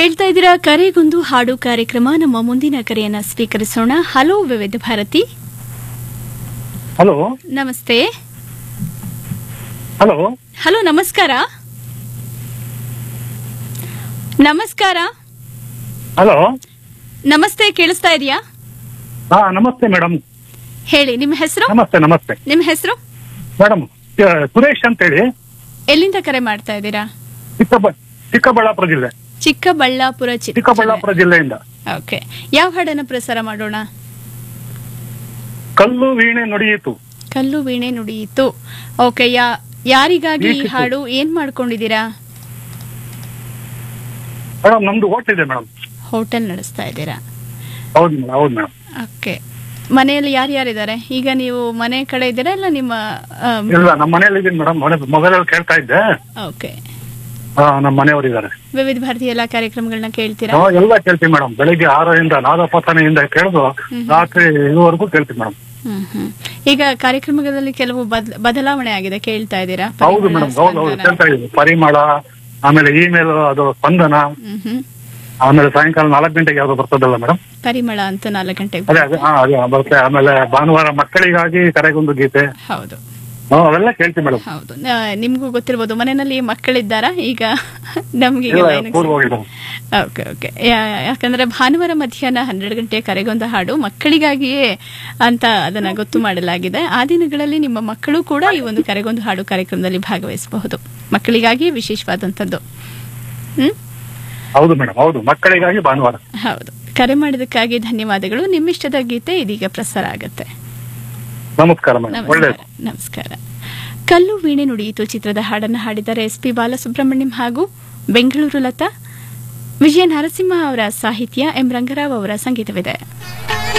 ಕೇಳ್ತಾ ಇದ್ದೀರಾ ಕರೆಗೊಂದು ಹಾಡು ಕಾರ್ಯಕ್ರಮ ನಮ್ಮ ಮುಂದಿನ ಕರೆಯನ್ನ ಸ್ವೀಕರಿಸೋಣ ಹಲೋ ವಿವಿಧ ಭಾರತಿ ಹಲೋ ನಮಸ್ತೆ ಹಲೋ ಹಲೋ ನಮಸ್ಕಾರ ನಮಸ್ಕಾರ ಹಲೋ ನಮಸ್ತೆ ಕೇಳಿಸ್ತಾ ಇದೆಯಾ ಹಾ ನಮಸ್ತೆ ಮೇಡಮ್ ಹೇಳಿ ನಿಮ್ಮ ಹೆಸರು ನಮಸ್ತೆ ನಮಸ್ತೆ ನಿಮ್ಮ ಹೆಸರು ಮೇಡಮ್ ಸುರೇಶ್ ಅಂತೇಳಿ ಎಲ್ಲಿಂದ ಕರೆ ಮಾಡ್ತಾ ಇದ್ದೀರಾ ಚಿಕ್ಕಬ ಚಿಕ್ಕಬಳ್ಳಾಪುರ ಜಿಲ್ಲೆ ಚಿಕ್ಕಬಳ್ಳಾಪುರ ಚಿತ್ರ ಚಿಕ್ಕಬಳ್ಳಾಪುರ ಜಿಲ್ಲೆಯಿಂದ ಓಕೆ ಯಾವ ಹಾಡನ್ನ ಪ್ರಸಾರ ಮಾಡೋಣ ಕಲ್ಲು ವೀಣೆ ನುಡಿಯಿತು ಕಲ್ಲು ವೀಣೆ ನುಡಿಯಿತು ಓಕೆ ಯಾ ಯಾರಿಗಾಗಿ ಈ ವೀಕ್ಷಿಸು. ಹಾಡು ಏನ್ ಮಾಡ್ಕೊಂಡಿದ್ದೀರಾ ಮೇಡಮ್ ನಮ್ದು ಹೋಟ್ಲ್ ಇದೆ ಮೇಡಮ್ ಹೋಟೆಲ್ ನಡೆಸ್ತಾ ಇದ್ದೀರಾ ಹೌದು ಮೇಡಮ್ ಹೌದು ಮೇಡಮ್ ಓಕೆ ಮನೆಯಲ್ಲಿ ಯಾರ್ಯಾರಿದ್ದಾರೆ ಈಗ ನೀವು ಮನೆ ಕಡೆ ಇದ್ದೀರಾ ಇಲ್ಲ ನಿಮ್ಮ ಆಮ್, ಇಲ್ಲ ನಮ್ಮ ಮನೇಲಿ ಇದೀನಿ ಮೇಡಮ್ ಮನೆ ಮೊಬೈಲಲ್ಲಿ ಕೇಳ್ತಾ ಇದ್ದೆ ಓಕೆ ಹಾ ನಮ್ಮ ಮನೆಯವರು ಇದ್ದಾರೆ ವಿವಿಧ ಭಾರತಿ ಎಲ್ಲಾ ಕಾರ್ಯಕ್ರಮಗಳನ್ನ ಕೇಳ್ತೀರಾ ನಾವು ಎಲ್ಲ ಕೇಳ್ತೀವಿ ಮೇಡಮ್ ಬೆಳಿಗ್ಗೆ ಆರರಿಂದ ನಾದಪತನೆಯಿಂದ ಕೇಳಿದು ರಾತ್ರಿ ಇದುವರೆಗೂ ಕೇಳ್ತೀವಿ ಮೇಡಮ್ ಹ್ಮ್ ಹ್ಮ್ ಈಗ ಕಾರ್ಯಕ್ರಮದಲ್ಲಿ ಕೆಲವು ಬದ್- ಬದಲಾವಣೆ ಆಗಿದೆ ಕೇಳ್ತಾ ಇದ್ದೀರಾ ಹೌದು ಪರಿಮಳ, ಮೇಡಮ್ ಹೌದು ಹೌದು ಸ್ಪಂದನ. ಕೇಳ್ತಾ ಇದ್ದೀವಿ ಪರಿಮಳ ಆಮೇಲೆ ಇಮೇಲ್ ಅದು ಸ್ಪಂದನ ಹ್ಮ್ ಹ್ಮ್ ಆಮೇಲೆ ಸಾಯಂಕಾಲ ನಾಲ್ಕು ಗಂಟೆಗೆ ಯಾವ್ದು ಬರ್ತದಲ್ಲ ಮೇಡಮ್ ಪರಿಮಳ ಅಂತ ನಾಲ್ಕು ಗಂಟೆಗೆ ಅದೇ ಅದೇ ಹಾ ಅದೇ ಬರುತ್ತೆ ಆಮೇಲೆ ಭಾನುವಾರ ಮಕ್ಕಳಿಗಾಗಿ ಕರೆಗೊಂದು ಗೀತೆ ಹೌದು ಹಾ, ಅವೆಲ್ಲ ಕೇಳ್ತೀವಿ ಮೇಡಮ್ ಹೌದು ನ- ನಿಮ್ಗೂ ಗೊತ್ತಿರ್ಬೋದು ಮನೆಯಲ್ಲಿ ಮಕ್ಕಳಿದ್ದಾರಾ ಈಗ ನಮ್ಗೆ ಇಲ್ಲ ಪೂರ್ವವಾಗಿ ಓಕೆ ಓಕೆ ಯಾಕಂದ್ರೆ ಭಾನುವಾರ ಮಧ್ಯಾಹ್ನ ಹನ್ನೆರಡು ಗಂಟೆ ಕರೆಗೊಂದು ಹಾಡು ಮಕ್ಕಳಿಗಾಗಿಯೇ ಅಂತ ಅದನ್ನ ಗೊತ್ತು ಮಾಡಲಾಗಿದೆ ಆ ದಿನಗಳಲ್ಲಿ ನಿಮ್ಮ ಮಕ್ಕಳು ಕೂಡ ಈ ಒಂದು ಕರೆಗೊಂದು ಹಾಡು ಕಾರ್ಯಕ್ರಮದಲ್ಲಿ ಭಾಗವಹಿಸಬಹುದು ಮಕ್ಕಳಿಗಾಗಿ ವಿಶೇಷವಾದಂಥದ್ದು ಹ್ಮ್ ಹೌದು ಮೇಡಮ್ ಹೌದು ಮಕ್ಕಳಿಗಾಗಿ ಭಾನುವಾರ ಹೌದು ಕರೆ ಮಾಡಿದಕ್ಕಾಗಿ ಧನ್ಯವಾದಗಳು ನಿಮ್ಮಿಷ್ಟದ ಗೀತೆ ಇದೀಗ ಪ್ರಸಾರ ಆಗುತ್ತೆ ನಮಸ್ಕಾರ ಮೇಡಮ್ ನಮಸ್ಕಾರ ಒಳ್ಳೇದು ನಮಸ್ಕಾರ ಕಲ್ಲು ವೀಣೆ ನುಡಿಯಿತು ಚಿತ್ರದ ಹಾಡನ್ನು ಹಾಡಿದ್ದಾರೆ ಎಸ್ ಪಿ ಬಾಲಸುಬ್ರಹ್ಮಣ್ಯಂ ಹಾಗೂ ಬೆಂಗಳೂರು ಲತಾ ವಿಜಯ ನರಸಿಂಹ ಅವರ ಸಾಹಿತ್ಯ ಎಂ ರಂಗರಾವ್ ಅವರ ಸಂಗೀತವಿದೆ